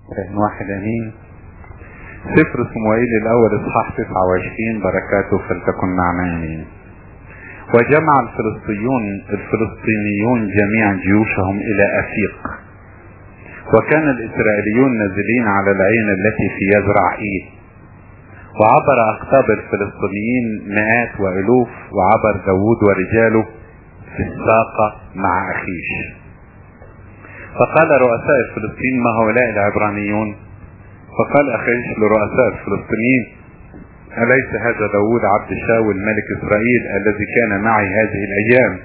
كان واحد امين سفر صموئيل الاول اصحاح 29 بركاته فلتكن معنا امين وجمع الفلسطينيون الفلسطينيون جميعا جيوشهم الى افيق وكان الاسرائيليون نازلين على العين التي في يزرع ايه وعبر اقطاب الفلسطينيين مئات والوف وعبر داود ورجاله في الساقة مع اخيش فقال رؤساء الفلسطين ما هؤلاء العبرانيون فقال اخيش لرؤساء الفلسطينيين أليس هذا داود عبد شاول ملك إسرائيل الذي كان معي هذه الأيام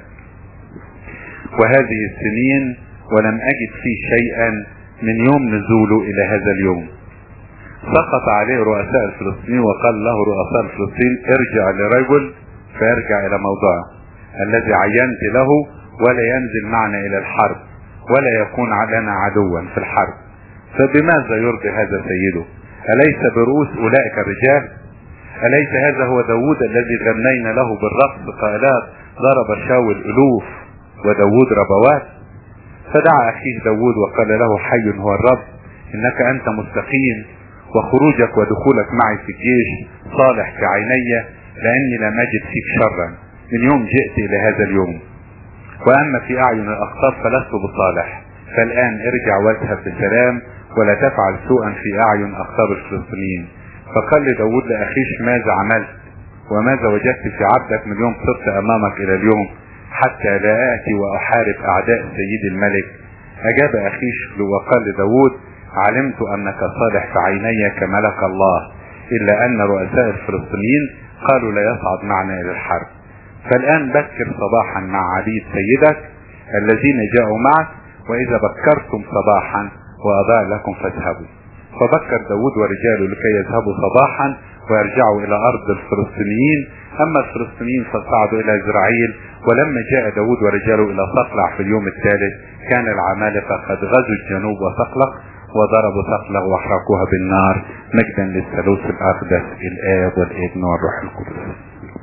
وهذه السنين ولم أجد فيه شيئا من يوم نزوله إلى هذا اليوم سقط عليه رؤساء الفلسطينيين وقال له رؤساء الفلسطين ارجع لرجل فيرجع إلى موضعه الذي عينت له ولا ينزل معنا إلى الحرب ولا يكون لنا عدوا في الحرب فبماذا يرضي هذا سيده أليس برؤوس أولئك الرجال أليس هذا هو داود الذي غنينا له بالرقص قائلات ضرب شاول ألوف وداود ربوات فدعا أخيه داود وقال له حي هو الرب إنك أنت مستقيم وخروجك ودخولك معي في الجيش صالح في عيني لأني لم أجد فيك شرا من يوم جئت إلى هذا اليوم وأما في أعين الأقطاب فلست بصالح فالآن ارجع واذهب بسلام ولا تفعل سوءا في أعين أقطاب الفلسطينيين فقال لداود لأخيش ماذا عملت وماذا وجدت في عبدك من يوم صرت أمامك إلى اليوم حتى لا آتي وأحارب أعداء سيد الملك أجاب أخيش وقال لداود علمت أنك صالح في عيني كملك الله إلا أن رؤساء الفلسطينيين قالوا لا يصعد معنا إلى الحرب فالآن بكر صباحا مع عبيد سيدك الذين جاءوا معك وإذا بكرتم صباحا وأضاء لكم فاذهبوا فبكر داود ورجاله لكي يذهبوا صباحا ويرجعوا الى ارض الفلسطينيين اما الفلسطينيين فصعدوا الى اسرائيل ولما جاء داود ورجاله الى صقلع في اليوم الثالث كان العمالقة قد غزوا الجنوب وصقلق وضربوا صقلق واحرقوها بالنار مجدا للثالوث الاقدس الاب والابن والروح القدس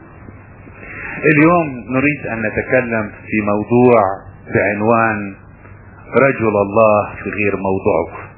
اليوم نريد ان نتكلم في موضوع بعنوان رجل الله في غير موضوعه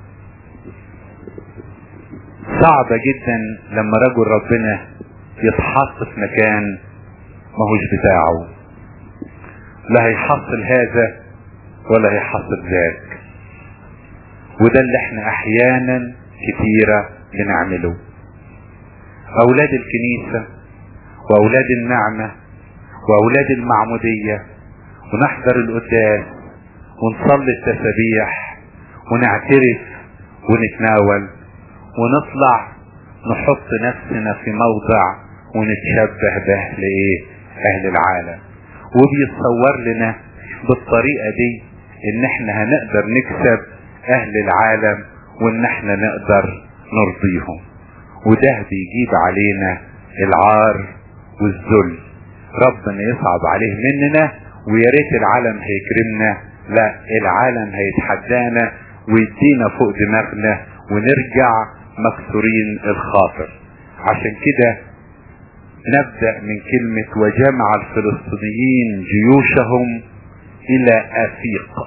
صعبة جدا لما رجل ربنا يتحط في مكان ماهوش بتاعه لا هيحصل هذا ولا هيحصل ذاك وده اللي احنا احيانا كتيرة بنعمله اولاد الكنيسة واولاد النعمة واولاد المعمودية ونحضر القداس ونصلي التسابيح ونعترف ونتناول ونطلع نحط نفسنا في موضع ونتشبه به لايه اهل العالم وبيتصور لنا بالطريقة دي ان احنا هنقدر نكسب اهل العالم وان احنا نقدر نرضيهم وده بيجيب علينا العار والذل ربنا يصعب عليه مننا ويا ريت العالم هيكرمنا لا العالم هيتحدانا ويدينا فوق دماغنا ونرجع مكسورين الخاطر عشان كده نبدأ من كلمة وجمع الفلسطينيين جيوشهم الى افيق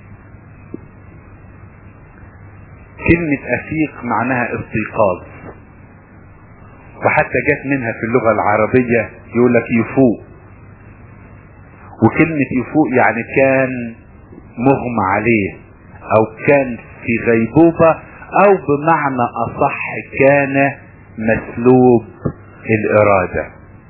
كلمة افيق معناها استيقاظ وحتى جت منها في اللغة العربية يقول لك يفوق وكلمة يفوق يعني كان مغمى عليه او كان في غيبوبة او بمعنى اصح كان مسلوب الارادة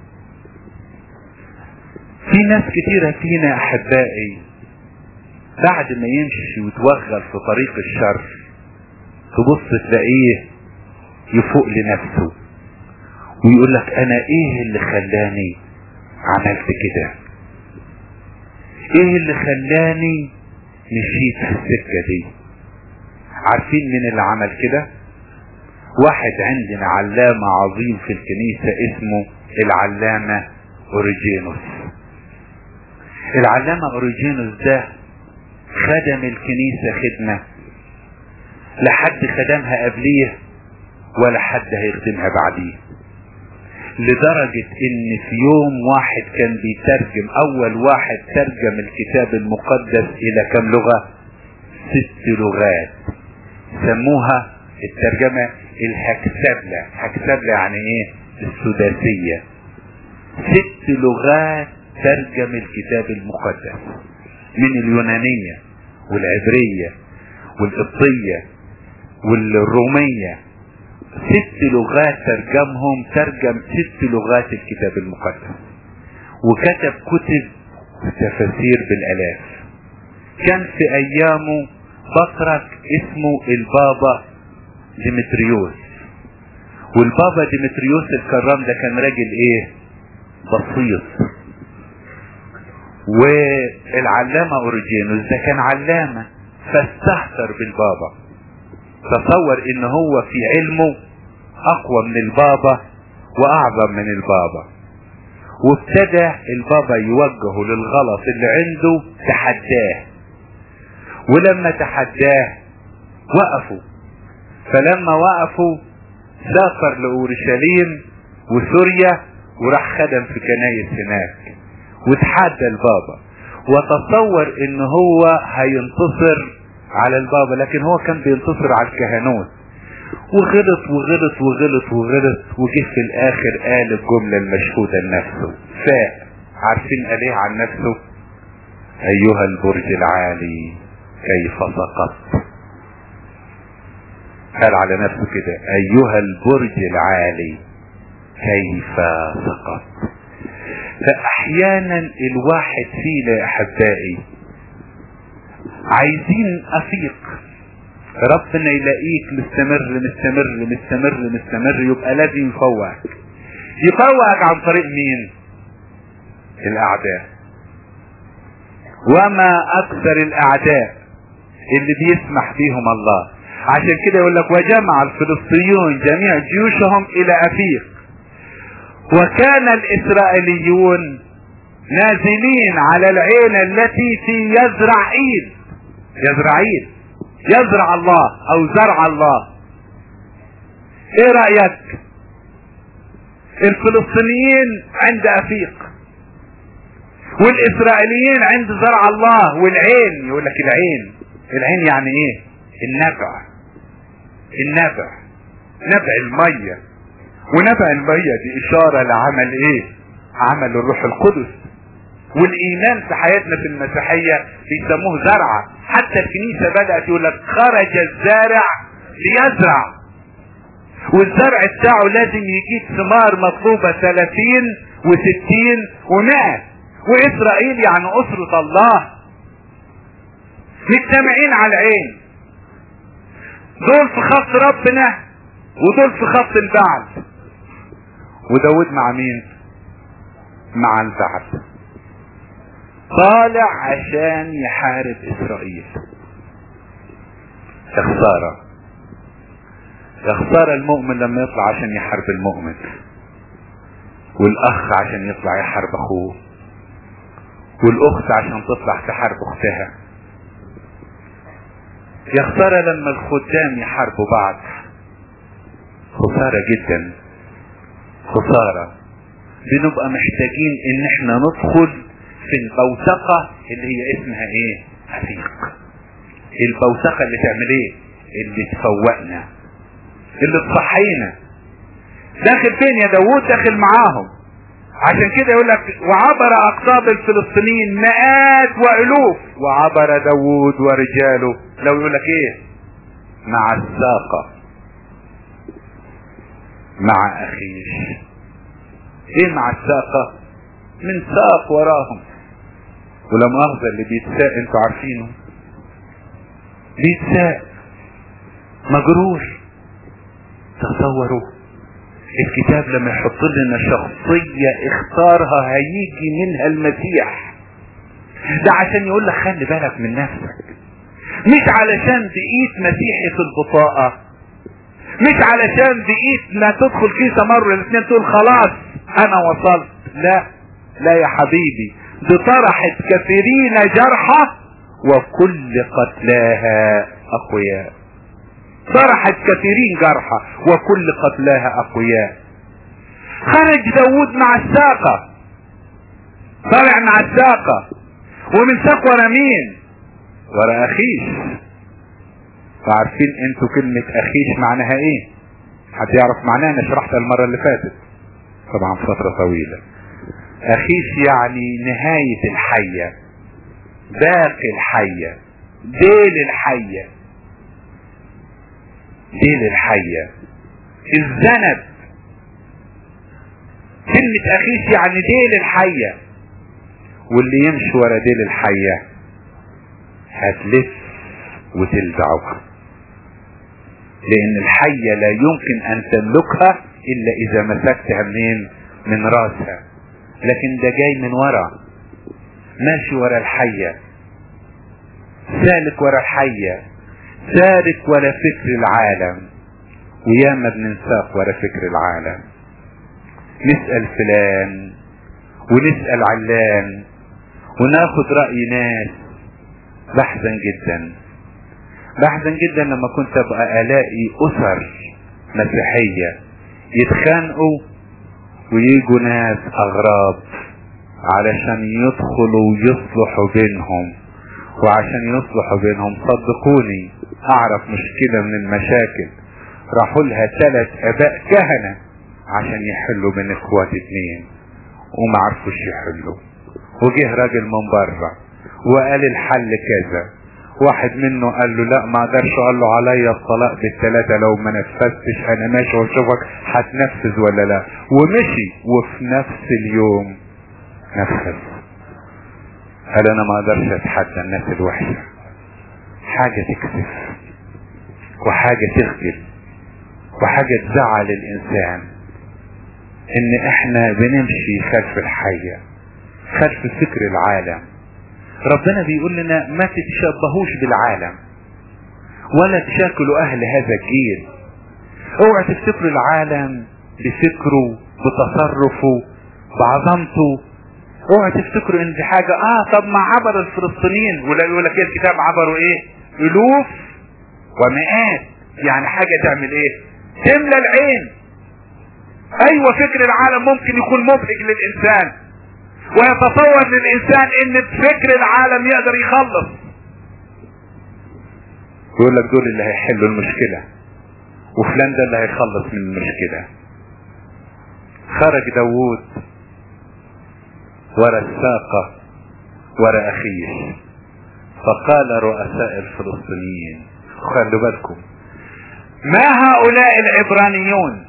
في ناس كتيرة فينا احبائي بعد ما يمشي ويتوغل في طريق الشر تبص تلاقيه يفوق لنفسه ويقول لك انا ايه اللي خلاني عملت كده ايه اللي خلاني مشيت في السكة دي عارفين مين اللي عمل كده واحد عندنا علامة عظيم في الكنيسة اسمه العلامة اوريجينوس العلامة اوريجينوس ده خدم الكنيسة خدمة لا حد خدمها قبليه ولا حد هيخدمها بعديه لدرجة ان في يوم واحد كان بيترجم اول واحد ترجم الكتاب المقدس الى كم لغة ست لغات سموها الترجمة الهكسبلة هكسبلة يعني ايه السداسية ست لغات ترجم الكتاب المقدس من اليونانية والعبرية والقبطية والرومية ست لغات ترجمهم ترجم ست لغات الكتاب المقدس وكتب كتب تفاسير بالالاف كان في ايامه بطرك اسمه البابا ديمتريوس والبابا ديمتريوس الكرام ده كان راجل ايه بسيط والعلامة اوريجينوس ده كان علامة فاستهتر بالبابا تصور ان هو في علمه اقوى من البابا واعظم من البابا وابتدى البابا يوجهه للغلط اللي عنده تحداه ولما تحداه وقفوا فلما وقفوا سافر لأورشليم وسوريا وراح خدم في كنايس هناك وتحدى البابا وتصور ان هو هينتصر على البابا لكن هو كان بينتصر على الكهنوت وغلط وغلط وغلط وغلط وجه في الاخر قال الجملة المشهودة لنفسه فاء عارفين قال ايه عن نفسه ايها البرج العالي كيف سقطت قال على نفسه كده ايها البرج العالي كيف سقط فاحيانا الواحد فينا يا احبائي عايزين افيق ربنا يلاقيك مستمر مستمر مستمر مستمر يبقى لازم يفوقك يفوقك عن طريق مين الاعداء وما اكثر الاعداء اللي بيسمح بيهم الله عشان كده يقول لك وجمع الفلسطينيون جميع جيوشهم الى افيق وكان الاسرائيليون نازلين على العين التي في يزرعيل يزرعيل يزرع الله او زرع الله ايه رأيك الفلسطينيين عند افيق والاسرائيليين عند زرع الله والعين يقول لك العين العين يعني ايه النبع النبع نبع المية ونبع المية دي اشارة لعمل ايه عمل الروح القدس والايمان في حياتنا في المسيحية بيسموه زرعة حتى الكنيسة بدأت يقول لك خرج الزارع ليزرع والزرع بتاعه لازم يجيب ثمار مطلوبة 30 و60 و100 واسرائيل يعني اسرة الله مجتمعين على العين دول في خط ربنا ودول في خط البعل وداود مع مين مع البعل طالع عشان يحارب اسرائيل يا خسارة يا خسارة المؤمن لما يطلع عشان يحارب المؤمن والاخ عشان يطلع يحارب اخوه والاخت عشان تطلع تحارب اختها يا خسارة لما الخدام يحاربوا بعض خسارة جدا خسارة بنبقى محتاجين ان احنا ندخل في البوتقة اللي هي اسمها ايه عفيق البوتقة اللي تعمل ايه اللي تفوقنا اللي تصحينا داخل فين يا داوود داخل معاهم عشان كده يقول لك وعبر اقطاب الفلسطينيين مئات والوف وعبر داوود ورجاله لو يقول لك ايه مع الساقة مع اخيش ايه مع الساقة من ساق وراهم ولا مؤاخذة اللي بيتساق انتوا عارفينه بيتساق مجروح تصوروا الكتاب لما يحط لنا شخصية اختارها هيجي منها المسيح ده عشان يقول لك خلي بالك من نفسك مش علشان بقيت مسيحي في البطاقة مش علشان بقيت ما تدخل كيسة مرة الاثنين تقول خلاص انا وصلت لا لا يا حبيبي دي طرحت كثيرين جرحى وكل قتلاها اقوياء طرحت كثيرين جرحى وكل قتلاها اقوياء خرج داود مع الساقة طلع مع الساقة ومن ساق ورا مين ورا اخيش وعارفين انتوا كلمة اخيش معناها ايه حد يعرف معناها انا شرحتها المرة اللي فاتت طبعا فترة طويلة اخيش يعني نهاية الحية باقي الحية ديل الحية ديل الحية الذنب كلمة اخيش يعني ديل الحية واللي يمشي ورا ديل الحية هتلف وتلدعك لان الحية لا يمكن ان تملكها الا اذا مسكتها منين من راسها لكن ده جاي من ورا ماشي ورا الحية سالك ورا الحية سالك ورا فكر العالم وياما بننساق ورا فكر العالم نسأل فلان ونسأل علان وناخد رأي ناس بحزن جدا بحزن جدا لما كنت ابقى الاقي اسر مسيحية يتخانقوا ويجوا ناس اغراب علشان يدخلوا ويصلحوا بينهم وعشان يصلحوا بينهم صدقوني اعرف مشكلة من المشاكل راحوا لها ثلاث اباء كهنة عشان يحلوا بين اخوات اتنين وما عرفوش يحلوا وجه راجل من بره وقال الحل كذا واحد منه قال له لا ما اقدرش قال له عليا الطلاق بالثلاثه لو ما نفذتش انا ماشي واشوفك هتنفذ ولا لا ومشي وفي نفس اليوم نفذ قال انا ما اقدرش اتحدى الناس الوحشه حاجه تكسف وحاجه تخجل وحاجه تزعل الانسان ان احنا بنمشي خلف الحيه خلف فكر العالم ربنا بيقول لنا ما تتشبهوش بالعالم ولا تشاكلوا اهل هذا الجيل اوعى تفتكروا العالم بفكره بتصرفه بعظمته اوعى تفتكروا ان دي حاجة اه طب ما عبر الفلسطينيين ولا يقول لك ايه الكتاب عبروا ايه الوف ومئات يعني حاجة تعمل ايه تملى العين ايوه فكر العالم ممكن يكون مبهج للانسان ويتصور للانسان ان فكر العالم يقدر يخلص يقول لك دول اللي هيحلوا المشكلة وفلان ده اللي هيخلص من المشكلة خرج داوود ورا الساقة ورا اخيه فقال رؤساء الفلسطينيين خلوا بالكم ما هؤلاء العبرانيون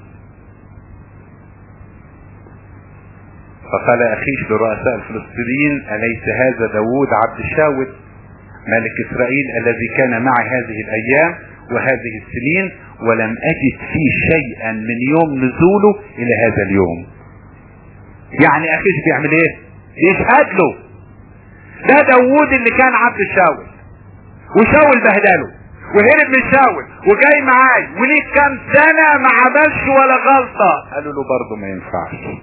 فقال أخيش لرؤساء الفلسطينيين أليس هذا داود عبد شاول ملك إسرائيل الذي كان معي هذه الأيام وهذه السنين ولم أجد فيه شيئا من يوم نزوله إلى هذا اليوم يعني أخيش بيعمل إيه يشهد له ده داوود اللي كان عبد شاول وشاول بهدله وهرب من شاول وجاي معاي وليك كام سنة ما عملش ولا غلطة قالوا له برضه ما ينفعش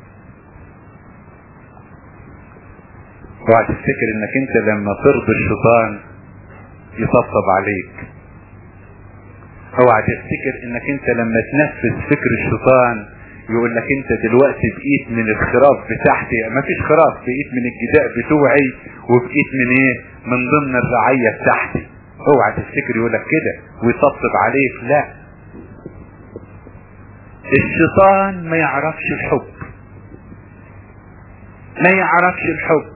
اوعى تفتكر انك انت لما ترضي الشيطان يطبطب عليك اوعى تفتكر انك انت لما تنفذ فكر الشيطان يقول لك انت دلوقتي بقيت من الخراف بتاعتي ما فيش خراف بقيت من الجداء بتوعي وبقيت من ايه من ضمن الرعية بتاعتي اوعى تفتكر يقول لك كده ويطبطب عليك لا الشيطان ما يعرفش الحب ما يعرفش الحب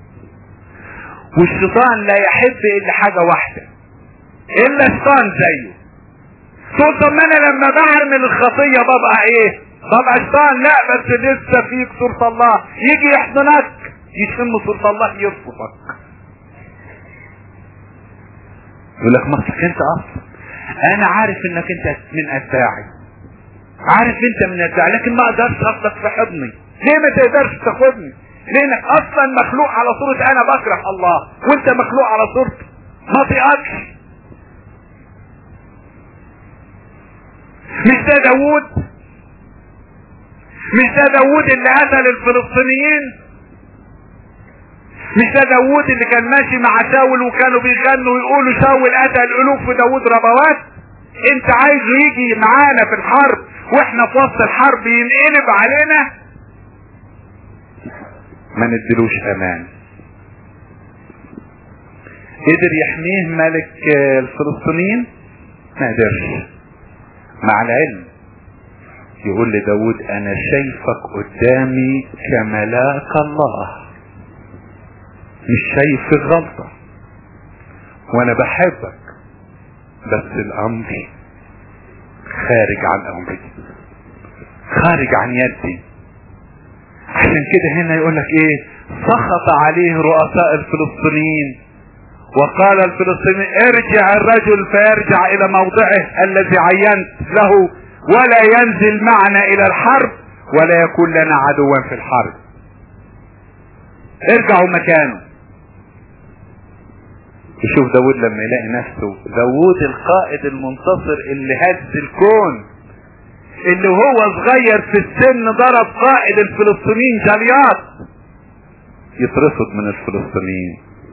والشيطان لا يحب الا حاجة واحدة الا شيطان زيه تقول طب ما انا لما بعمل الخطية ببقى ايه ببقى شيطان لا بس لسه فيك صورة الله يجي يحضنك يشم صورة الله يرفضك يقول لك مصلك انت اصلا انا عارف انك انت من اتباعي عارف انت من اتباعي لكن ما اقدرش اخدك في حضني ليه ما تقدرش تاخدني لانك اصلا مخلوق على صورة انا بكره الله وانت مخلوق على صورتي ما طيقكش مش ده داوود مش ده داوود اللي قتل الفلسطينيين مش ده داوود اللي كان ماشي مع شاول وكانوا بيغنوا ويقولوا شاول قتل الوف وداوود ربوات انت عايزه يجي معانا في الحرب واحنا في وسط الحرب ينقلب علينا ما ندلوش امان قدر يحميه ملك الفلسطينيين ما قدرش مع العلم يقول لداود انا شايفك قدامي كملاك الله مش شايف في غلطة وانا بحبك بس الامر خارج عن امري خارج عن يدي عشان كده هنا يقول لك ايه سخط عليه رؤساء الفلسطينيين وقال الفلسطيني ارجع الرجل فيرجع الى موضعه الذي عينت له ولا ينزل معنا الى الحرب ولا يكون لنا عدوا في الحرب ارجعوا مكانه يشوف داود لما يلاقي نفسه داود القائد المنتصر اللي هز الكون اللي هو صغير في السن ضرب قائد الفلسطينيين جليات يترفض من الفلسطينيين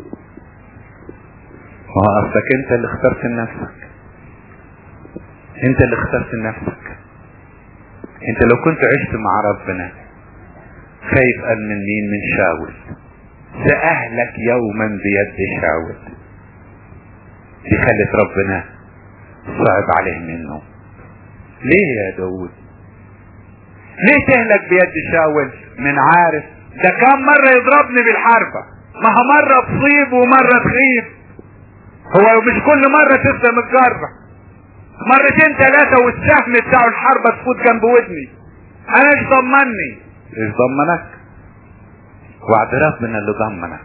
ما اصلك انت اللي اخترت لنفسك انت اللي اخترت لنفسك انت لو كنت عشت مع ربنا خايف قال من مين من شاول سأهلك يوما بيد شاول دي خلت ربنا صعب عليه منه ليه يا داود ليه تهلك بيد شاول من عارف ده كم مرة يضربني بالحربة ما هو مرة تصيب ومرة تخيب هو مش كل مرة تفضل متجرة مرتين ثلاثة والسهم بتاع الحربة تفوت جنب ودني انا ايش ضمني ايش ضمنك وعد ربنا اللي ضمنك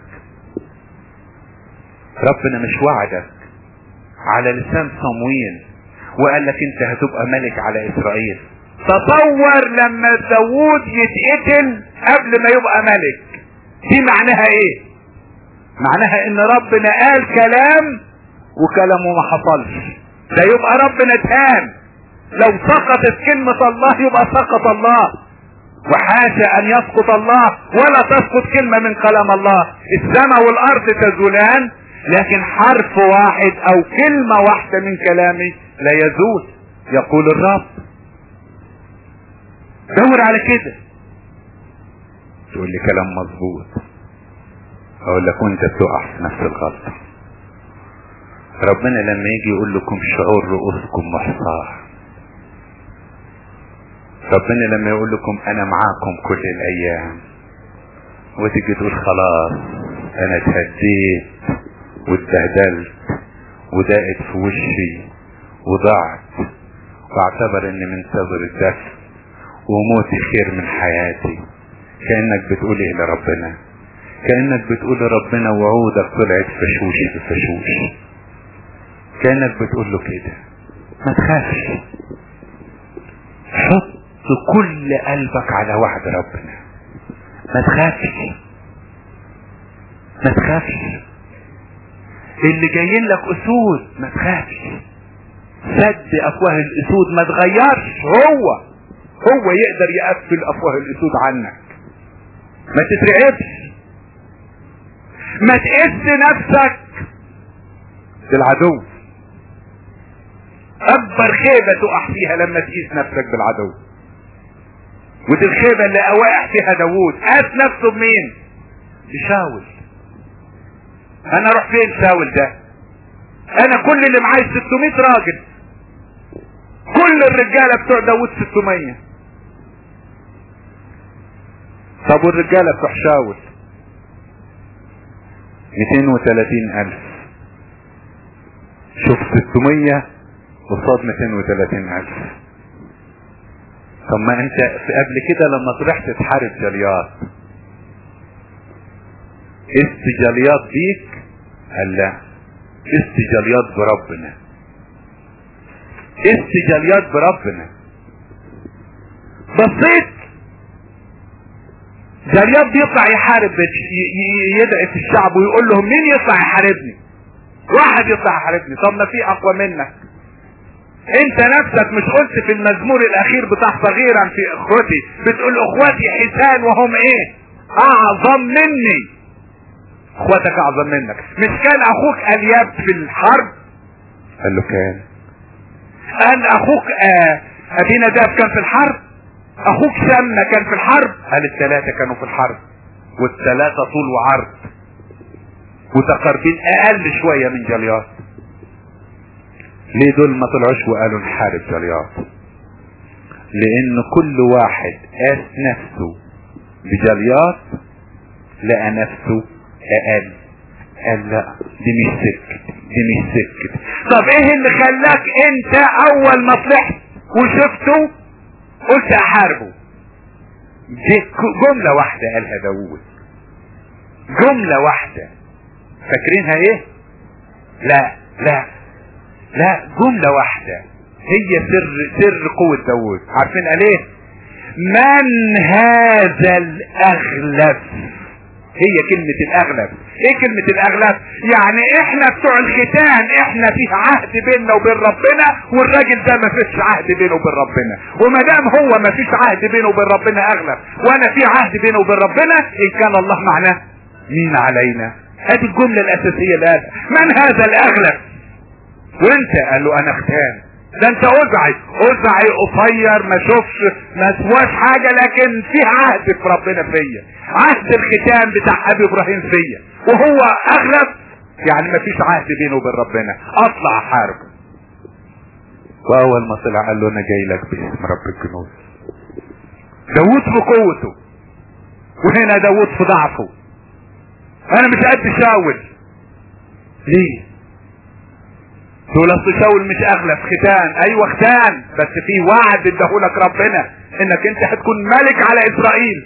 ربنا مش وعدك على لسان صمويل وقال لك انت هتبقى ملك على اسرائيل تصور لما داوود يتقتل قبل ما يبقى ملك دي معناها ايه معناها ان ربنا قال كلام وكلامه ما حصلش ده يبقى ربنا اتهان لو سقطت كلمة الله يبقى سقط الله وحاشا ان يسقط الله ولا تسقط كلمة من كلام الله السماء والارض تزولان لكن حرف واحد او كلمة واحدة من كلامي لا يزول يقول الرب دور على كده تقول لي كلام مظبوط اقول لك وانت بتقع في نفس الغلطة ربنا لما يجي يقول لكم شعور رؤوسكم محصاة ربنا لما يقول لكم انا معاكم كل الايام وتيجي تقول خلاص انا اتهديت واتبهدلت وضاقت في وشي وضعت واعتبر اني منتظر الدفن وموتي خير من حياتي كأنك بتقول ايه لربنا كأنك بتقول لربنا وعودك طلعت فشوش بفشوش كأنك بتقول له كده ما تخافش حط كل قلبك على وعد ربنا ما تخافش ما تخافش اللي جايين لك اسود ما تخافش سد افواه الاسود ما تغيرش هو هو يقدر يقفل افواه الاسود عنك ما تترعبش ما تقس نفسك بالعدو اكبر خيبة تقع فيها لما تقيس نفسك بالعدو ودي الخيبة اللي واقع فيها داوود قاس نفسه بمين بشاول انا اروح فين شاول ده انا كل اللي معايا 600 راجل كل الرجالة بتوع داوود 600 طب والرجالة بتوع شاول 230 الف شوف 600 قصاد 230 الف طب ما انت في قبل كده لما طلعت تحارب جليات است جليات بيك قال لا است جليات بربنا است جليات بربنا بصيت جليات بيطلع يحارب يدعي في الشعب ويقول لهم مين يطلع يحاربني واحد يطلع يحاربني طب ما في اقوى منك انت نفسك مش قلت في المزمور الاخير بتاع صغيرا في اخوتي بتقول اخواتي حسان وهم ايه اعظم مني اخواتك اعظم منك مش كان اخوك الياب في الحرب قال له كان قال اخوك آه ابينا داف كان في الحرب اخوك سمة كان في الحرب قال الثلاثة كانوا في الحرب والثلاثة طول وعرض متقاربين اقل شوية من جليات ليه دول ما طلعوش وقالوا نحارب جليات لان كل واحد قاس نفسه بجليات لقى نفسه اقل قال لا دي مش سكت دي مش سكت طب ايه اللي خلاك انت اول ما طلعت وشفته قلت احاربه دي جملة واحدة قالها داوود جملة واحدة فاكرينها ايه لا لا لا جملة واحدة هي سر سر قوة داوود عارفين قال ايه من هذا الاغلب هي كلمة الاغلب ايه كلمة الاغلب يعني احنا بتوع الختان احنا فيه عهد بيننا وبين ربنا والراجل ده ما فيش عهد بينه وبين ربنا وما دام هو ما فيش عهد بينه وبين ربنا اغلب وانا في عهد بينه وبين ربنا ان كان الله معنا مين علينا هذه الجملة الاساسية اللي قالها من هذا الاغلب وانت قال له انا ختان ده انت ازعي ازعي قصير ما شوفش ما سواش حاجة لكن في عهد في ربنا فيا عهد الختان بتاع ابي ابراهيم فيا وهو اغلب يعني ما فيش عهد بينه وبين ربنا اطلع حارب واول ما طلع قال له انا جاي لك باسم رب الجنود داوود في قوته وهنا داوود في ضعفه انا مش قد شاول ليه تقول اصل شاول مش اغلب ختان ايوه ختان بس في وعد اداهولك ربنا انك انت هتكون ملك على اسرائيل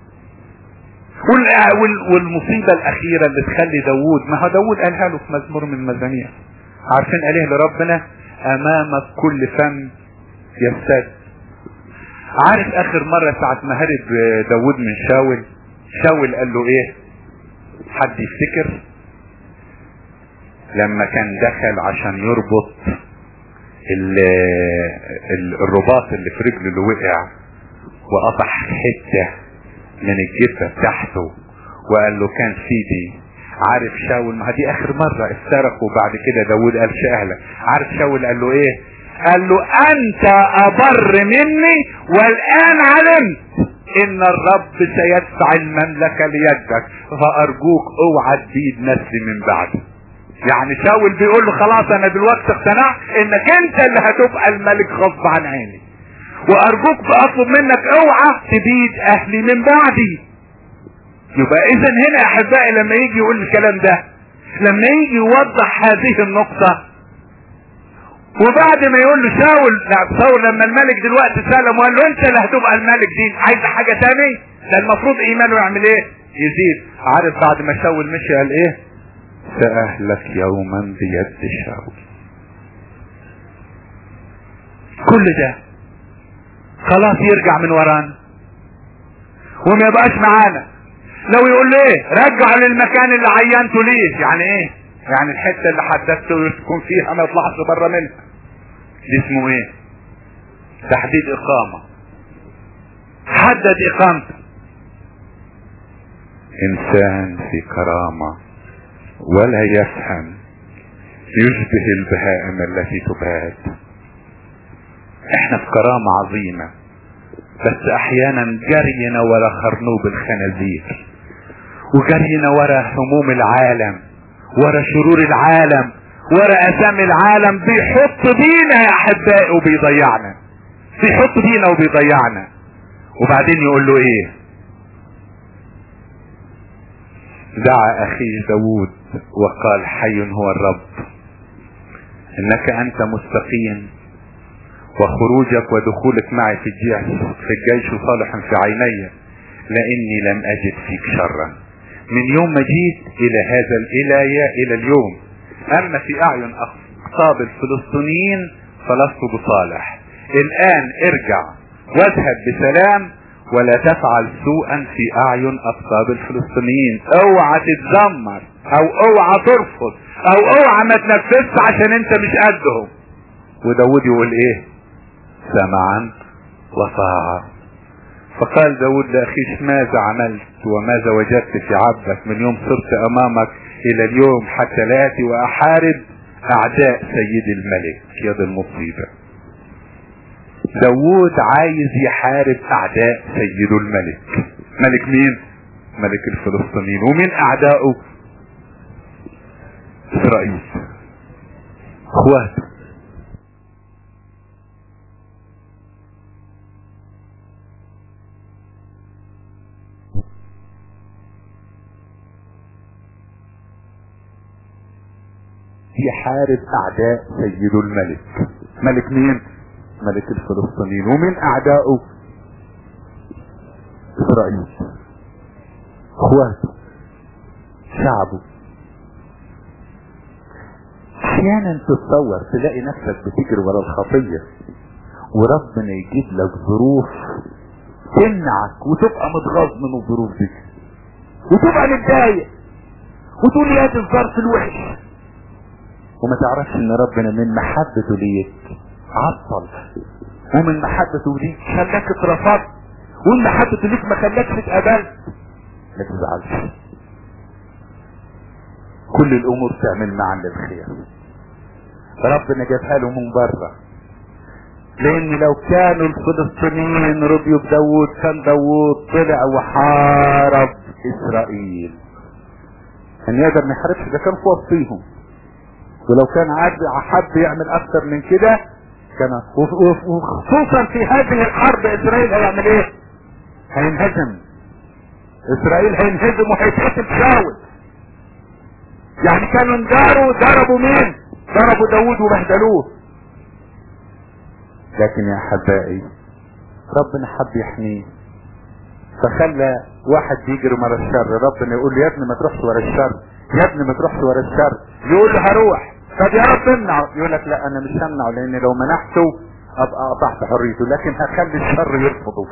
وال- وال- والمصيبة الاخيرة اللي تخلي داوود ما هو داوود قالها له في مزمور من المزامير عارفين قاليه لربنا امامك كل فم يفتد عارف اخر مرة ساعة ما هرب داوود من شاول شاول قال له ايه حد يفتكر لما كان دخل عشان يربط ال ال الرباط اللي في رجله اللي وقع وقطع حتة من الجبة بتاعته وقال له كان سيدي عارف شاول ما دي اخر مرة افترقوا بعد كده داود قال شاهلة عارف شاول قال له ايه قال له انت ابر مني والان علمت ان الرب سيدفع المملكة ليدك فارجوك اوعى تزيد نسلي من بعدي يعني شاول بيقول له خلاص انا دلوقتي اقتنعت انك انت اللي هتبقى الملك غصب عن عيني وارجوك بطلب منك اوعى تبيد اهلي من بعدي يبقى اذا هنا يا احبائي لما يجي يقول الكلام ده لما يجي يوضح هذه النقطة وبعد ما يقول له شاول لا شاول لما الملك دلوقتي سلم وقال له انت اللي هتبقى الملك دي عايز حاجة تاني ده المفروض ايمانه يعمل ايه يزيد عارف بعد ما شاول مشي قال ايه سأهلك يوما بيد شاول كل ده خلاص يرجع من ورانا وما يبقاش معانا لو يقول له ايه رجع للمكان اللي عينته ليه يعني ايه يعني الحته اللي حددته تكون فيها ما يطلعش بره منها دي اسمه ايه تحديد اقامه حدد اقامته انسان في كرامه ولا يفهم يشبه البهائم التي تباد احنا في كرامة عظيمة بس احيانا جرينا ورا خرنوب الخنازير وجرينا ورا هموم العالم ورا شرور العالم ورا اسامي العالم بيحط بينا يا احبائي وبيضيعنا بيحط بينا وبيضيعنا وبعدين يقول له ايه دعا اخيه داود وقال حي هو الرب انك انت مستقيم وخروجك ودخولك معي في الجيش في الجيش صالح في عيني لاني لم اجد فيك شرا من يوم ما جيت الى هذا الالى الى اليوم اما في اعين اقطاب الفلسطينيين فلست بصالح الان ارجع واذهب بسلام ولا تفعل سوءا في اعين اقطاب الفلسطينيين اوعى تتذمر او اوعى ترفض او اوعى ما تنفذش عشان انت مش قدهم وداود يقول ايه سمعا وطاعة فقال داود لاخيش ماذا عملت وماذا وجدت في عبدك من يوم صرت امامك الى اليوم حتى لا اتي واحارب اعداء سيد الملك يد المصيبة داود عايز يحارب اعداء سيده الملك ملك مين ملك الفلسطينيين ومين اعدائه اسرائيل اخواته يحارب اعداء سيده الملك ملك مين ملك الفلسطينيين ومن اعدائه اسرائيل اخواته شعبه احيانا تتصور تلاقي نفسك بتجري ورا الخطيه وربنا يجيب لك ظروف تمنعك وتبقى متغاظ من الظروف دي وتبقى متضايق وتقول يا دي الظرف الوحش وما تعرفش ان ربنا من محبته ليك عطل ومن محبته ليك خلاك اترفضت ومن محبته ليك ما خلاكش اتقبلت ما تزعلش كل الامور تعمل معا للخير ربنا جابها له من بره لان لو كانوا الفلسطينيين رضيوا بداوود كان داوود طلع وحارب اسرائيل ان يقدر ما يحاربش ده كان في وسطيهم ولو كان عاد حد يعمل اكتر من كده كان وخصوصا في هذه الحرب اسرائيل هيعمل ايه هينهزم اسرائيل هينهزم وهيتقتل شاول يعني كانوا انجاروا ضربوا مين ضربوا داود وبهدلوه لكن يا احبائي ربنا حب يحميه فخلى واحد يجري ورا الشر ربنا يقول له يا ابني ما تروحش ورا الشر يا ابني ما تروحش ورا الشر يقول له هروح طب يا رب امنعه يقول لك لا انا مش همنعه لان لو منعته ابقى قطعت حريته لكن هخلي الشر يرفضه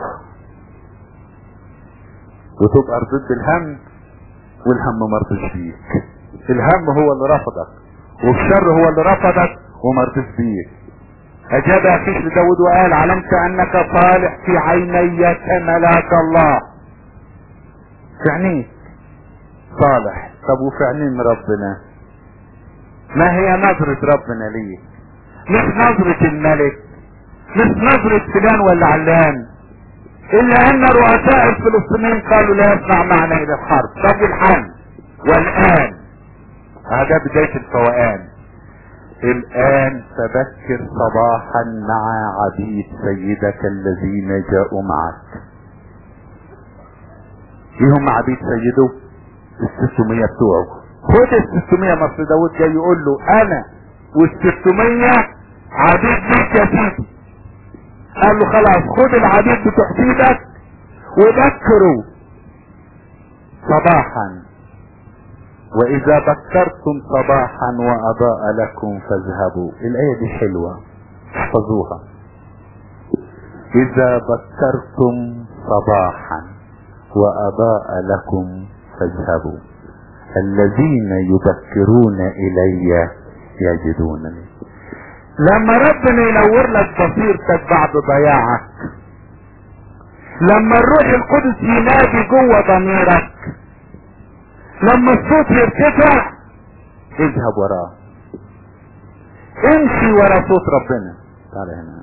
وتبقى ضد الهم والهم مرضش بيك الهم هو اللي رفضك والشر هو اللي رفضك ومرضش بيك اجاب اخيش لداود وقال علمت انك صالح في عيني كملاك الله في عينيك صالح طب وفي عينين ربنا ما هي نظرة ربنا ليك مش نظرة الملك مش نظرة فلان ولا علان الا ان رؤساء الفلسطينيين قالوا لا يسمع معنا الى الحرب طب والحل والان هذا بداية الفوقان الان فبكر صباحا مع عبيد سيدك الذين جاءوا معك ايه هم عبيد سيده الستمية بتوعه خد الستمية مصر داود جاي يقول له انا والستمية عبيد ليك يا سيدي قال له خلاص خد العبيد بتوع سيدك وبكروا صباحا واذا بكرتم صباحا واضاء لكم فاذهبوا الايه دي حلوه احفظوها اذا بكرتم صباحا واضاء لكم فاذهبوا الذين يبكرون الي يجدونني لما ربنا ينور لك بصيرتك بعد ضياعك لما الروح القدس ينادي جوه ضميرك لما الصوت يرتفع اذهب وراه امشي ورا صوت ربنا تعال هنا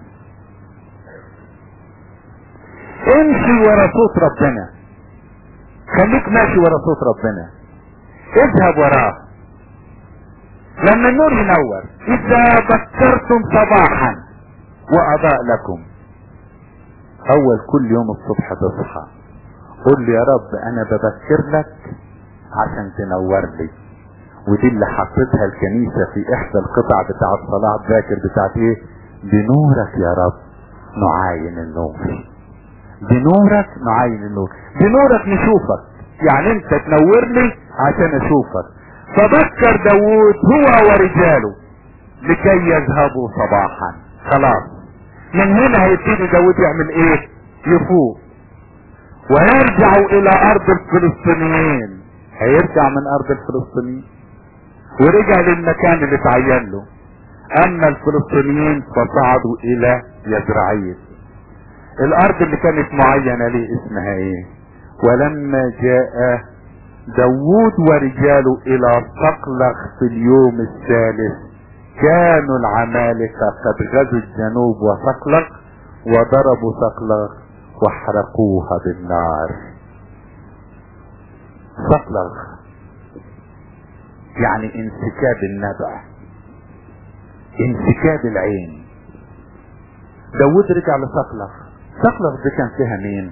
امشي ورا صوت ربنا خليك ماشي ورا صوت ربنا اذهب وراه لما النور ينور اذا بكرتم صباحا واضاء لكم اول كل يوم الصبح تصحى قل لي يا رب انا ببكر لك عشان تنور لي ودي اللي حطيتها الكنيسة في احدى القطع بتاعت صلاة باكر بتاعت ايه بنورك يا رب نعاين النور بنورك نعاين النور بنورك نشوفك يعني انت تنور لي عشان اشوفك فبكر داوود هو ورجاله لكي يذهبوا صباحا خلاص من هنا هيبتدي داوود يعمل ايه يفوق ويرجع الى ارض الفلسطينيين هيرجع من ارض الفلسطينيين ورجع للمكان اللي اتعين له اما الفلسطينيين فصعدوا الى يزرعيل الارض اللي كانت معينة ليه اسمها ايه ولما جاء داوود ورجاله الى صقلغ في اليوم الثالث كانوا العمالقة قد غزوا الجنوب وصقلغ وضربوا صقلغ واحرقوها بالنار صقلغ يعني انسكاب النبع انسكاب العين داود رجع لصقلغ صقلغ دي كان فيها مين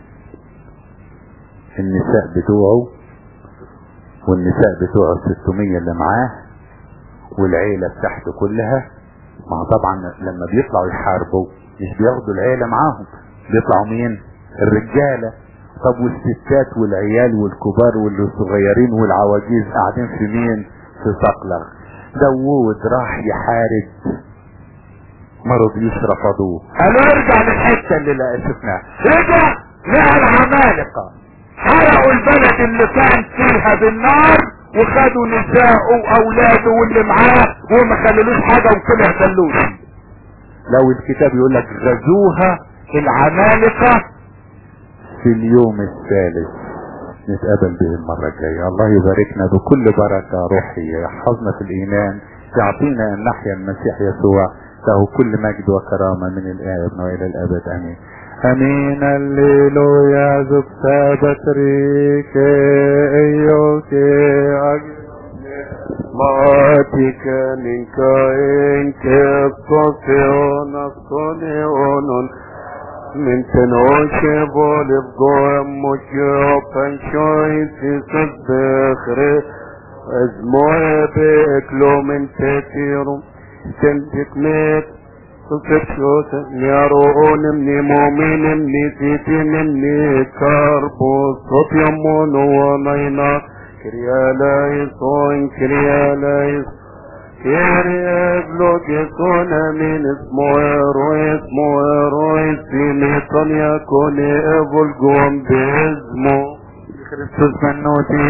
النساء بتوعه والنساء بتوعه الستمية اللي معاه والعيلة بتاعته كلها ما طبعا لما بيطلعوا يحاربوا مش بياخدوا العيلة معاهم بيطلعوا مين الرجالة طب والستات والعيال والكبار والصغيرين والعواجيز قاعدين في مين في صقلغ داوود راح يحارب ما رضيوش رفضوه قالوا ارجع للحته اللي لا شفناها رجع لقى العمالقه حرقوا البلد اللي كان فيها بالنار وخدوا نساءه واولاده واللي معاه وما خللوش حاجه وطلع دلوش لو الكتاب يقول لك غزوها العمالقه في اليوم الثالث نتقابل به المرة الجاية الله يباركنا بكل بركة روحية يحفظنا في الإيمان يعطينا أن نحيا المسيح يسوع له كل مجد وكرامة من الآب وإلى الأبد أمين أمين الليلويا زب سابت ريك أيوك ماتك منك إنك تصفيون الصنعون من تنوش بولف قوم مجوبا شوي في صدخري ازموه بيكلو من تتيرو تنتك ميت تصف شوت يارون مني مؤمن مني تيتين مني كاربو صوت يمون ونينا كريا لا يصون كريا لا يصون Kyrie ευλογηθούν αμήν εσμό ερώες μου ερώες ημίτων ιακόνε ευολγόν δεσμό. Χριστός منوتي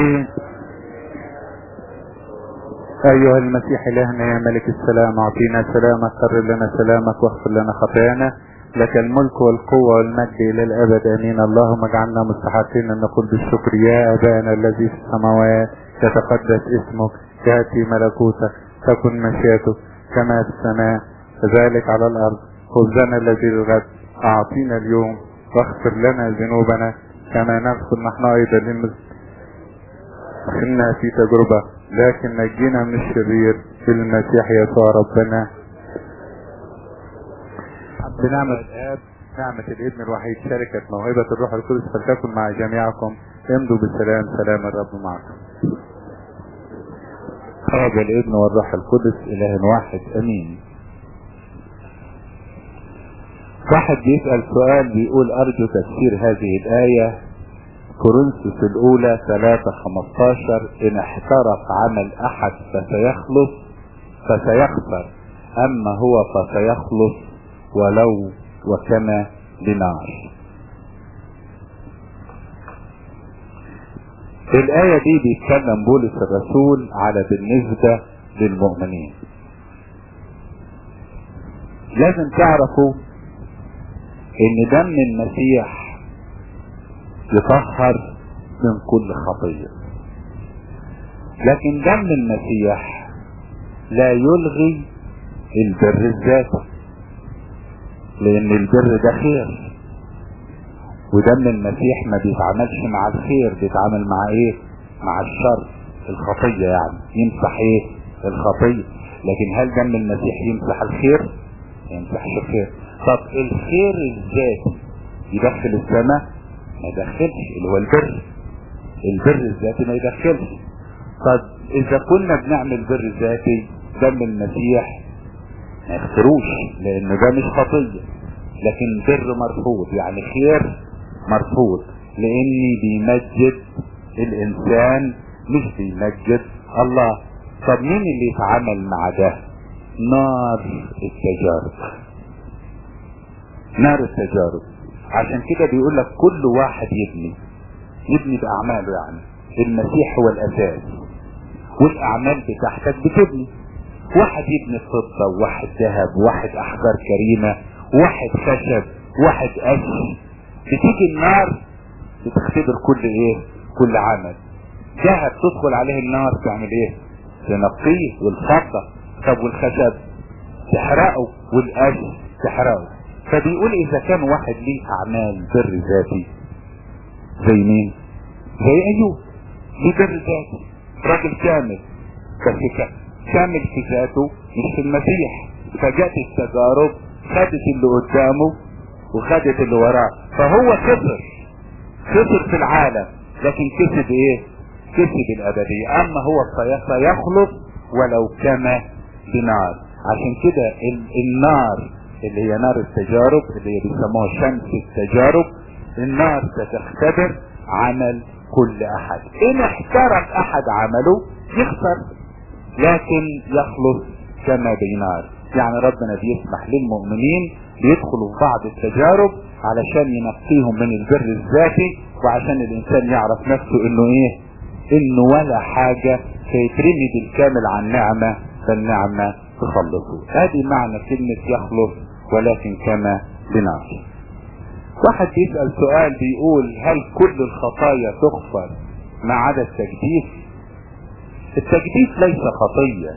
أيها المسيح إلهنا يا ملك السلام أعطينا سلامك قرر لنا سلامك واغفر لنا خطايانا لك الملك والقوة والمجد إلى الأبد آمين اللهم اجعلنا مستحقين أن نقول بالشكر يا أبانا الذي في السماوات يتقدس اسمك يأتي ملكوتك تكن مشيئتك كما في السماء كذلك على الأرض خبزنا الذي للغد أعطينا اليوم واغفر لنا ذنوبنا كما نغفر نحن أيضا للمسلمين في تجربة لكن نجينا من الشرير في المسيح يسوع ربنا بنعمة الآب نعمة الابن الوحيد شركة موهبة الروح القدس فلتكن مع جميعكم امضوا بالسلام سلام الرب معكم هذا الابن والروح القدس اله واحد امين واحد بيسأل سؤال بيقول ارجو تفسير هذه الاية كورنثوس الاولى 3 15 ان احترق عمل احد فسيخلص فسيخسر اما هو فسيخلص ولو وكما بنار في الآية دي بيتكلم بولس الرسول على بالنسبة للمؤمنين لازم تعرفوا ان دم المسيح يطهر من كل خطية لكن دم المسيح لا يلغي البر الذاتي لان البر ده خير ودم المسيح ما بيتعاملش مع الخير بيتعامل مع ايه مع الشر الخطية يعني يمسح ايه الخطية لكن هل دم المسيح يمسح الخير ما يمسحش الخير طب الخير الذاتي يدخل السماء ما يدخلش اللي هو البر البر الذاتي ما يدخلش طب اذا كنا بنعمل بر ذاتي دم المسيح ما يغفروش لان ده مش خطية لكن بر مرفوض يعني خير مرفوض لاني بيمجد الانسان مش بيمجد الله طب مين اللي يتعامل مع ده نار التجارب نار التجارب عشان كده بيقول لك كل واحد يبني يبني باعماله يعني المسيح هو الاساس والاعمال بتاعتك بتبني واحد يبني فضة وواحد ذهب وواحد احجار كريمة واحد خشب واحد قش بتيجي النار بتختبر كل ايه كل عمل ذهب تدخل عليه النار تعمل ايه تنقيه والفضة طب والخشب تحرقه والقش تحرقه فبيقول اذا كان واحد ليه اعمال بر ذاتي زي مين زي ايوب ليه بر ذاتي راجل كامل بس ك- كامل في ذاته مش في المسيح فجت التجارب خدت اللي قدامه وخدت اللي وراه فهو خسر خسر في العالم لكن كسب ايه كسب الابدية اما هو في- سيخلص ولو كما بنار عشان كده ال- النار اللي هي نار التجارب اللي هي بيسموها شمس التجارب النار ستختبر عمل كل احد ان احترم احد عمله يخسر لكن يخلص كما بنار يعني ربنا بيسمح للمؤمنين بيدخلوا في بعض التجارب علشان ينقيهم من البر الذاتي وعشان الانسان يعرف نفسه انه ايه انه ولا حاجة فيترمي بالكامل عن نعمة فالنعمة تخلصه هذه معنى كلمة يخلص ولكن كما بنار واحد بيسأل سؤال بيقول هل كل الخطايا تغفر ما عدا التجديف التجديف ليس خطية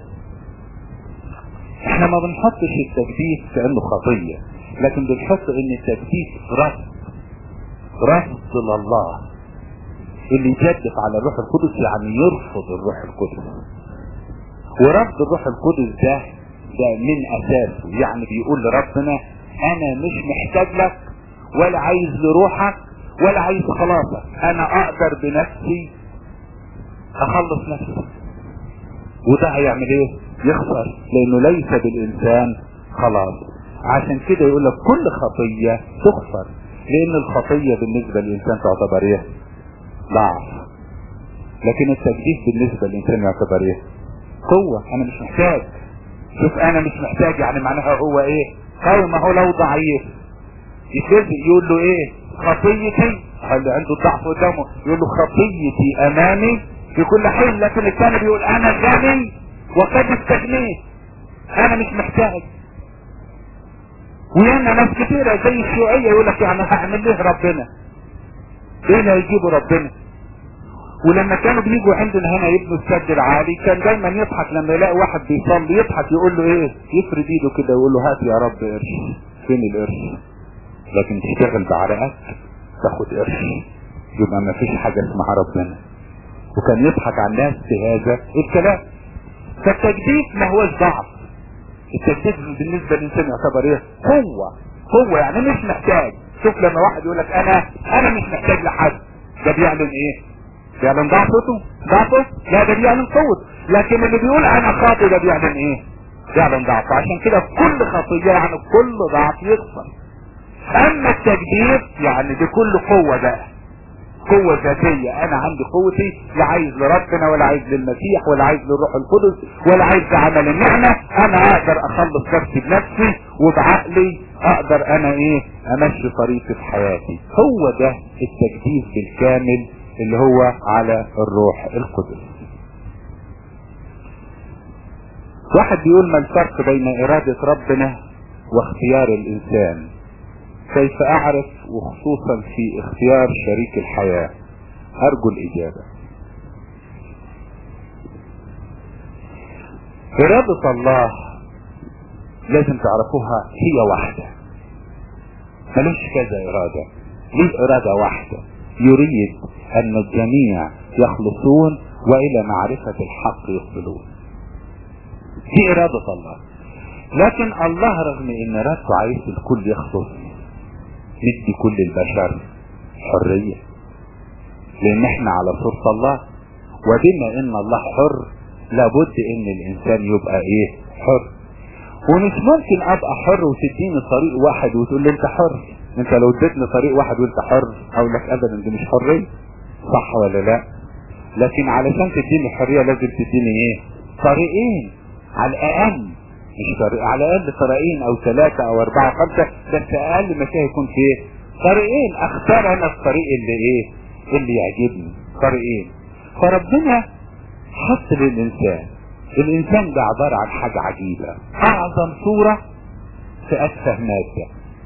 احنا ما بنحطش التجديف كأنه خطية لكن بنحط ان التجديف رفض رفض لله اللي يجدف على الروح القدس يعني يرفض الروح القدس ورفض الروح القدس ده ده من اساسه يعني بيقول لربنا انا مش محتاج لك ولا عايز لروحك ولا عايز خلاصك انا اقدر بنفسي اخلص نفسي وده هيعمل ايه يخسر لانه ليس بالانسان خلاص عشان كده يقول لك كل خطية تغفر لان الخطية بالنسبة للانسان تعتبر ايه ضعف لكن التجديد بالنسبة للانسان يعتبر ايه قوة انا مش محتاج شوف انا مش محتاج يعني معناها هو ايه قوي ما هو لو ضعيف يتلزق يقول له ايه خطيتي اللي عنده الضعف قدامه يقول له خطيتي امامي في كل حين لكن الثاني بيقول انا غني وقد استغنيت انا مش محتاج ويانا ناس كتيرة زي الشيوعية يقول لك يعني هعمل ليه ربنا ايه اللي هيجيبه ربنا ولما كانوا بيجوا عندنا هنا يبنوا السد العالي كان دايما يضحك لما يلاقي واحد بيصلي يضحك يقول له ايه يفرد ايده كده ويقول له هات يا رب قرش فين القرش لكن تشتغل بعرقك تاخد قرش يبقى ما فيش حاجة اسمها ربنا وكان يضحك على الناس بهذا الكلام فالتجديد ما هوش ضعف التجديد بالنسبة للإنسان يعتبر ايه قوة قوة يعني مش محتاج شوف لما واحد يقول لك انا انا مش محتاج لحد ده بيعلن ايه بيعلن ضعفته ضعفه لا ده بيعلن قوة لكن اللي بيقول انا خاطئ ده بيعلن ايه بيعلن ضعفه عشان كده كل خطية يعني كل ضعف يغفر اما التجديد يعني بكل قوة بقى قوة ذاتية انا عندي قوتي لا عايز لربنا ولا عايز للمسيح ولا عايز للروح القدس ولا عايز لعمل النعمة انا اقدر اخلص نفسي بنفسي وبعقلي اقدر انا ايه امشي طريقي في حياتي هو ده التجديد بالكامل اللي هو على الروح القدس واحد بيقول ما الفرق بين ارادة ربنا واختيار الانسان كيف اعرف وخصوصا في اختيار شريك الحياة ارجو الاجابة ارادة الله لازم تعرفوها هي واحدة ملوش كذا ارادة ليه ارادة واحدة يريد ان الجميع يخلصون والى معرفة الحق يقبلون دي ارادة الله لكن الله رغم ان ارادته عايز الكل يخلص ندي كل البشر حرية لان احنا على صورة الله وبما ان الله حر لابد ان الانسان يبقى ايه حر ومش ممكن ابقى حر وتديني طريق واحد وتقول لي انت حر انت لو اديتني طريق واحد وانت حر اقول لك ابدا دي مش حرية صح ولا لا لكن علشان تديني حرية لازم تديني ايه طريقين على الاقل مش طريق على الاقل طريقين او ثلاثة او اربعة خمسة بس اقل ما فيها يكون في ايه طريقين اختار انا الطريق اللي ايه اللي يعجبني طريقين فربنا حط للانسان الانسان ده عبارة عن حاجة عجيبة اعظم صورة في اتفه مادة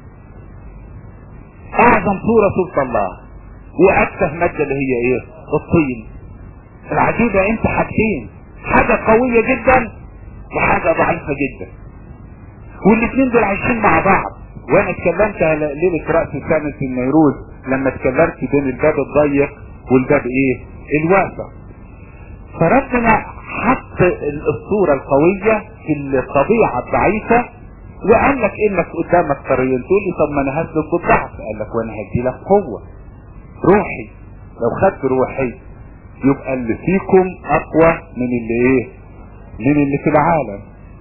اعظم صورة صورة الله واتفه مادة اللي هي ايه الطين العجيبة انت حاجتين حاجة قوية جدا وحاجة ضعيفة جدا والاثنين دول عايشين مع بعض وانا اتكلمت ليلة رأس سنة النيروز لما اتكلمت بين الباب الضيق والباب ايه الواسع فربنا حط الصورة القوية في الطبيعة الضعيفة وقال لك انك قدامك طريقين تقول لي طب ما انا هسلك بالضعف قال لك وانا هدي لك قوة روحي لو خدت روحي يبقى اللي فيكم اقوى من اللي ايه من اللي في العالم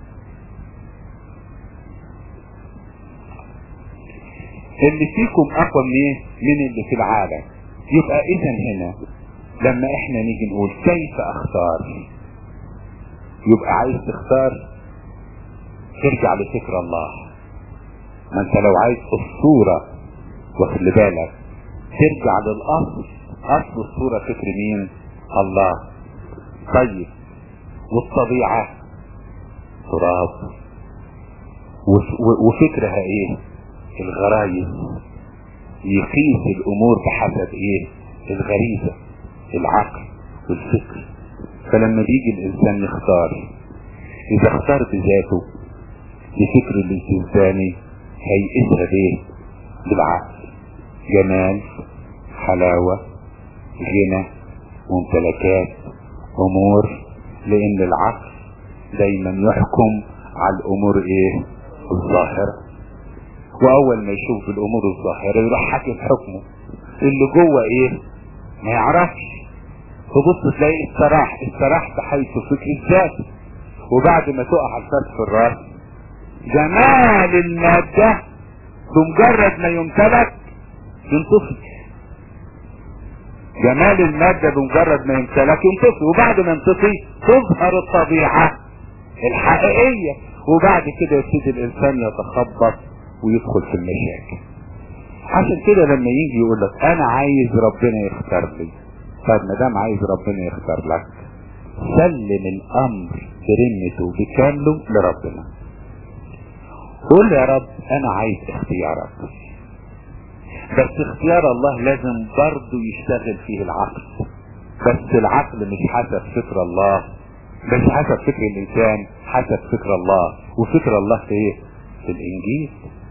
اللي فيكم اقوى من ايه من اللي في العالم يبقى اذا هنا لما احنا نيجي نقول كيف اختار يبقى عايز تختار ترجع لفكر الله ما انت لو عايز الصورة واخد بالك ترجع للاصل اصل الصورة فكر مين الله طيب والطبيعة تراب وفكرها ايه الغرايز يقيس الامور بحسب ايه الغريزة العقل والفكر فلما بيجي الانسان يختار اذا اختار بذاته بفكر الالتزامي هيقيسها بايه بالعقل جمال حلاوة غنى ممتلكات امور لان العقل دايما يحكم على الامور ايه الظاهرة واول ما يشوف الامور الظاهرة يروح حاكم حكمه اللي جوه ايه ما يعرفش تبص تلاقي استراح استراح بحيث فكر الذات وبعد ما تقع الفاس في الراس جمال المادة بمجرد ما يمتلك ينطفي جمال المادة بمجرد ما يمتلك ينطفي وبعد ما ينطفي تظهر الطبيعة الحقيقية وبعد كده يبتدي الانسان يتخبط ويدخل في المشاكل عشان كده لما يجي يقول لك انا عايز ربنا يختار لي طيب ما دام عايز ربنا يختار لك سلم الامر برمته بكامله لربنا قول يا رب انا عايز اختيارك بس اختيار الله لازم برضه يشتغل فيه العقل بس العقل مش حسب فكر الله مش حسب فكر الانسان حسب فكر الله وفكر الله في ايه في الانجيل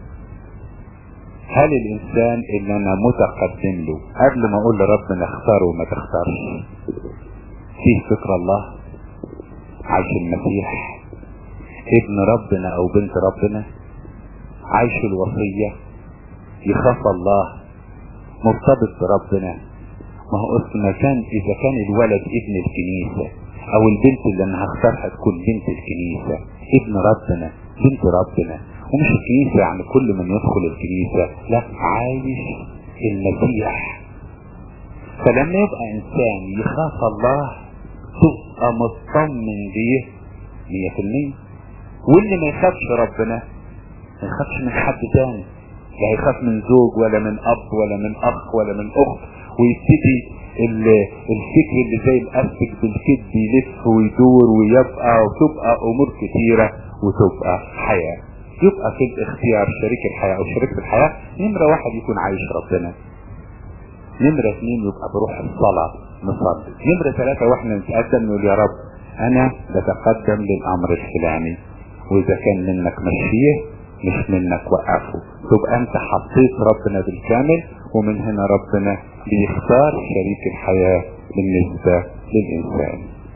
هل الانسان اللي انا متقدم له قبل ما اقول لربنا اختار وما تختارش فيه فكر الله عايش المسيح ابن ربنا او بنت ربنا عايش الوصية يخاف الله مرتبط بربنا ما هو اصل كان اذا كان الولد ابن الكنيسة او البنت اللي انا هختارها تكون بنت الكنيسة ابن ربنا بنت ربنا ومش الكنيسة يعني كل من يدخل الكنيسة لا عايش المسيح فلما يبقى انسان يخاف الله تبقى مطمن بيه مية في المية واللي ما يخافش ربنا ما يخافش من حد تاني لا يخاف من زوج ولا من اب ولا من اخ ولا من اخت ويبتدي الفكر اللي زي الاسك بالكذب يلف ويدور ويبقى وتبقى امور كثيرة وتبقى حياة يبقى في الاختيار شريك الحياة او شريك الحياة نمرة واحد يكون عايش ربنا نمرة اثنين يبقى بروح الصلاة نصلي نمرة ثلاثة واحنا نتقدم نقول يا رب انا بتقدم للامر الفلاني واذا كان منك مشيه مش منك وقفه تبقى انت حطيت ربنا بالكامل ومن هنا ربنا بيختار شريك الحياة بالنسبة للإنسان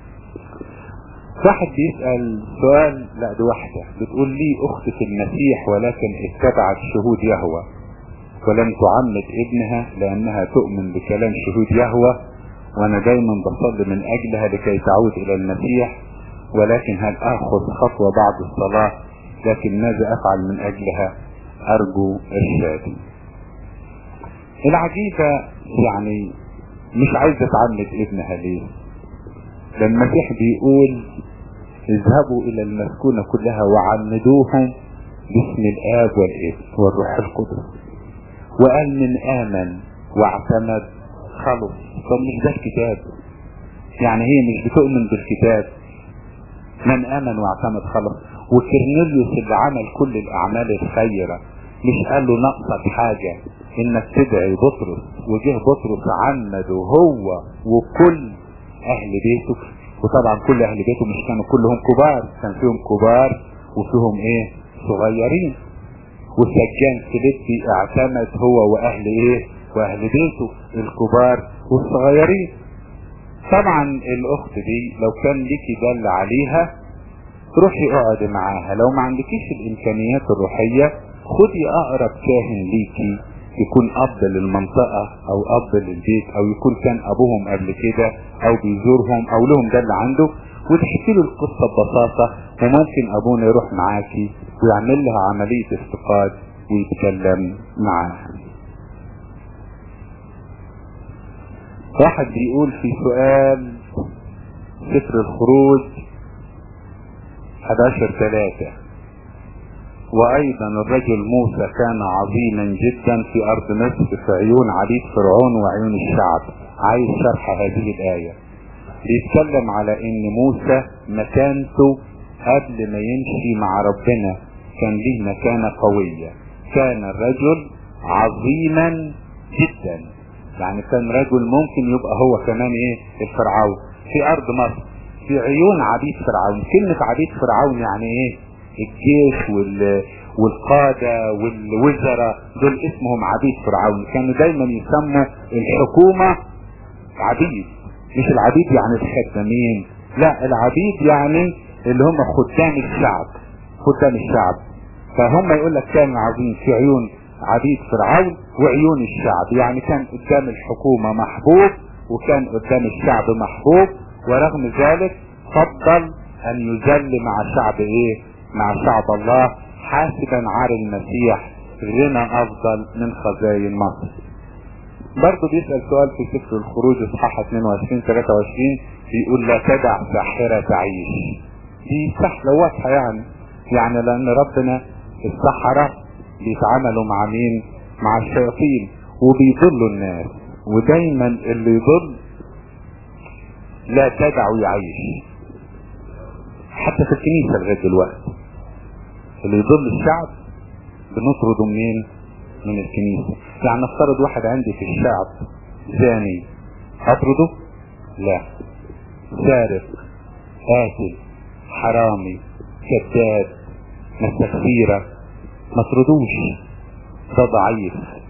واحد بيسأل سؤال لا دي واحدة بتقول لي أخت في المسيح ولكن اتبعت شهود يهوى ولم تعمد ابنها لأنها تؤمن بكلام شهود يهوى وأنا دايما بصلي من أجلها لكي تعود إلى المسيح ولكن هل أخذ خطوة بعد الصلاة لكن ماذا أفعل من أجلها أرجو إرشادي العجيبة يعني مش عايزة تعمد ابنها ليه لما المسيح بيقول اذهبوا الى المسكونة كلها وعمدوهم باسم الاب والابن والروح القدس وقال من امن واعتمد خلص طب مش ده الكتاب يعني هي مش بتؤمن بالكتاب من امن واعتمد خلص وكرنيليوس اللي عمل كل الاعمال الخيرة مش قال له ناقصك حاجة انك تدعي بطرس وجه بطرس عمد وهو وكل اهل بيته وطبعا كل اهل بيته مش كانوا كلهم كبار كان فيهم كبار وفيهم ايه صغيرين وسجان فيليبي اعتمد هو واهل ايه واهل بيته الكبار والصغيرين طبعا الاخت دي لو كان ليكي دل عليها روحي اقعدي معاها لو ما عندكيش الامكانيات الروحية خدي اقرب كاهن ليكي يكون اب للمنطقة او اب للبيت او يكون كان ابوهم قبل كده او بيزورهم او لهم دل عنده وتحكي له القصة ببساطة وممكن ابونا يروح معاكي ويعمل لها عملية افتقاد ويتكلم معاها واحد بيقول في سؤال سفر الخروج 11 3 وايضا الرجل موسى كان عظيما جدا في ارض مصر في عيون عبيد فرعون وعيون الشعب عايز شرح هذه الايه بيتكلم على ان موسى مكانته قبل ما يمشي مع ربنا كان ليه مكانة قوية كان الرجل عظيما جدا يعني كان رجل ممكن يبقى هو كمان ايه الفرعون في ارض مصر في عيون عبيد فرعون كلمة عبيد فرعون يعني ايه الجيش وال والقادة والوزراء دول اسمهم عبيد فرعون كانوا دايما يسموا الحكومة عبيد مش العبيد يعني الخدامين لا العبيد يعني اللي هم خدام الشعب خدام الشعب فهم يقول لك كان عظيم في عيون عبيد فرعون وعيون الشعب يعني كان قدام الحكومة محبوب وكان قدام الشعب محبوب ورغم ذلك فضل ان يذل مع شعب ايه مع شعب الله حاسبا عار المسيح غنى افضل من خزاين مصر برضه بيسأل سؤال في سفر الخروج اصحاح 22 23 بيقول لا تدع ساحرة تعيش دي سحلة واضحة يعني يعني لان ربنا السحرة بيتعاملوا مع مين مع الشياطين وبيضلوا الناس ودايما اللي يضل لا تدعوا يعيش حتى في الكنيسة لغاية دلوقتي اللي يضل الشعب بنطرده منين من الكنيسة يعني نفترض واحد عندي في الشعب زاني اطرده لا سارق قاتل حرامي كذاب مستكثيرة ما تردوش ده ضعيف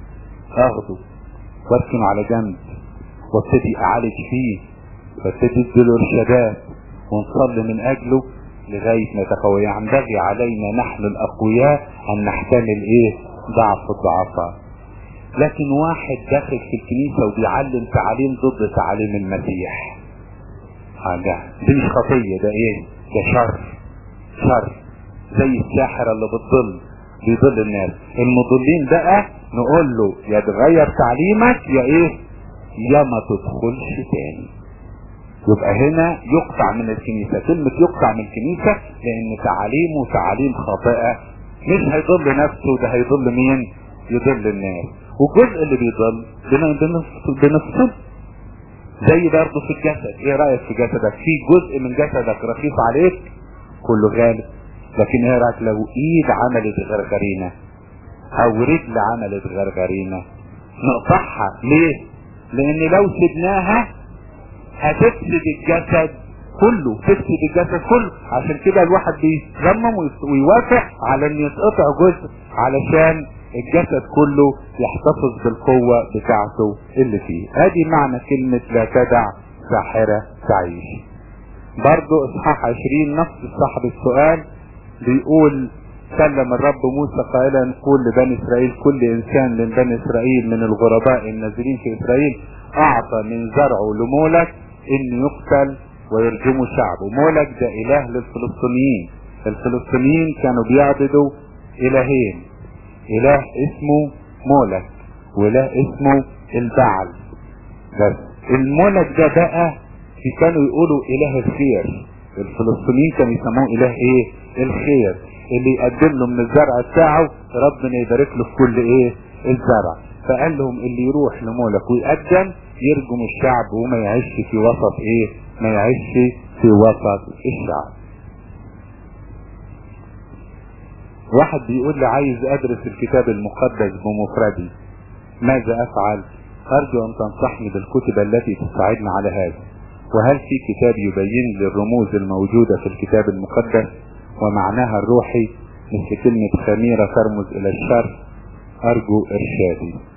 اخده واركنه على جنب وابتدي اعالج فيه وابتدي اديله ارشادات ونصلي من اجله لغاية ما يتقوى ينبغي علينا نحن الاقوياء ان نحتمل ايه ضعف الضعفاء لكن واحد داخل في الكنيسة وبيعلم تعاليم ضد تعاليم المسيح حاجة دي مش خطية ده ايه ده شر شر زي الساحرة اللي بتضل بيضل الناس المضلين بقى نقول له يا تغير تعليمك يا ايه يا ما تدخلش تاني يبقى هنا يقطع من الكنيسة كلمة يقطع من الكنيسة لان تعاليمه تعاليم خاطئة مش هيضل نفسه ده هيضل مين يضل الناس والجزء اللي بيضل بنفسه زي برضه في الجسد ايه رأيك في جسدك في جزء من جسدك رخيص عليك كله غالب لكن ايه رايك لو ايد عملت غرغرينة او رجل عملت غرغرينة نقطعها ليه لان لو سبناها هتفسد الجسد كله تفسد الجسد كله عشان كده الواحد بيصمم ويوافق على ان يتقطع جزء علشان الجسد كله يحتفظ بالقوة بتاعته اللي فيه ادي معنى كلمة لا تدع ساحرة تعيش برضو اصحاح عشرين نفس صاحب السؤال بيقول كلم الرب موسى قائلا قول لبني اسرائيل كل انسان من بني اسرائيل من الغرباء النازلين في اسرائيل اعطى من زرعه لمولك ان يقتل ويرجموا شعبه مولك ده اله للفلسطينيين الفلسطينيين كانوا بيعبدوا الهين اله اسمه مولك واله اسمه البعل بس المولك ده بقى كانوا يقولوا اله الخير الفلسطينيين كانوا يسموه اله ايه الخير اللي يقدم له من الزرع بتاعه ربنا يبارك له في كل ايه الزرع فقال لهم اللي يروح لمولك ويقدم يرجم الشعب وما يعيش في وسط ايه ما يعيش في وسط الشعب واحد بيقول لي عايز ادرس الكتاب المقدس بمفردي ماذا افعل ارجو ان تنصحني بالكتب التي تساعدنا على هذا وهل في كتاب يبين لي الرموز الموجودة في الكتاب المقدس ومعناها الروحي مثل كلمة خميرة ترمز الى الشر ارجو ارشادي